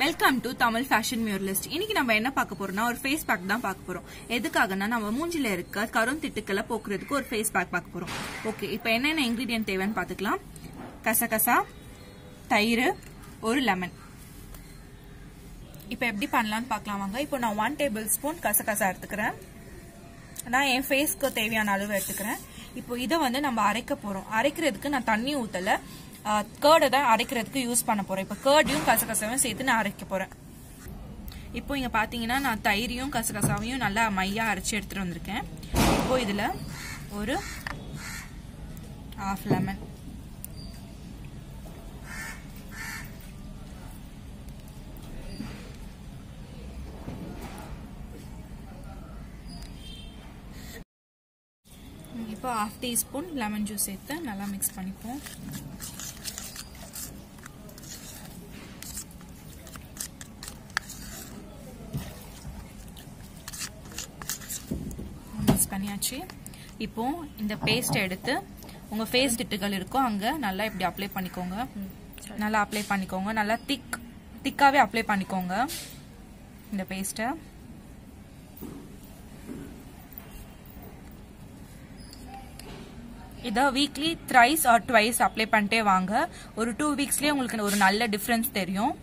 welcome to Tamil fashion muralist இன்னைக்கு நம்ம என்ன பார்க்க போறோம்னா ஒரு ஃபேஸ் பேக் தான் பார்க்க போறோம் எதுக்காகனா நம்ம மூஞ்சில இருக்க கரும் திட்டுக்களை போக்குறதுக்கு ஒரு ஃபேஸ் பேக் பார்க்க போறோம் ஓகே இப்போ என்னென்ன இன்கிரீடியன்ட் தேவைன்னு பார்த்துக்கலாம் கசகசா தயிர் ஒரு லெமன் இப்போ எப்படி பண்ணலாம்னு பார்க்கலாம் வாங்க இப்போ நான் ஒன் டேபிள் ஸ்பூன் கசகசா எடுத்துக்கிறேன் நான் என் ஃபேஸ்க்கு தேவையான அளவு எடுத்துக்கிறேன் இப்போ இதை வந்து நம்ம அரைக்க போறோம் அரைக்கிறதுக்கு நான் தண்ணி ஊத்தல கேர்டை தான் அரைக்கிறதுக்கு யூஸ் பண்ண போறேன் இப்போ கேர்டையும் கசகசாவையும் சேர்த்து நான் அரைக்க போறேன் இப்போ இங்க பாத்தீங்கன்னா நான் தயிரையும் கசகசாவையும் நல்லா மையா அரைச்சு எடுத்துட்டு வந்திருக்கேன் இப்போ இதுல ஒரு ஹாஃப் லெமன் இப்போ ஹாஃப் டீஸ்பூன் லெமன் ஜூஸ் சேர்த்து நல்லா மிக்ஸ் பண்ணிப்போம் மிக்ஸ் பண்ணியாச்சு இப்போ இந்த பேஸ்ட் எடுத்து உங்க ஃபேஸ் திட்டுகள் இருக்கோ அங்க நல்லா இப்படி அப்ளை பண்ணிக்கோங்க நல்லா அப்ளை பண்ணிக்கோங்க நல்லா திக் திக்காவே அப்ளை பண்ணிக்கோங்க இந்த பேஸ்ட்டை இதை weekly thrice or twice apply பண்ணிட்டே வாங்க ஒரு டூ வீக்ஸ்லயே உங்களுக்கு ஒரு நல்ல டிஃப்ரென்ஸ் தெரியும்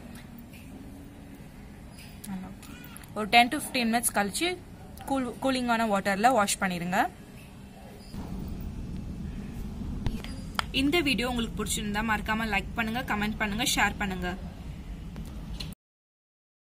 ஒரு டென் டு ஃபிஃப்டீன் மினிட்ஸ் கழிச்சு கூல் கூலிங்கான வாட்டர்ல வாஷ் பண்ணிருங்க இந்த வீடியோ உங்களுக்கு பிடிச்சிருந்தா மறக்காம லைக் பண்ணுங்க கமெண்ட் பண்ணுங்க ஷேர் பண்ணுங்க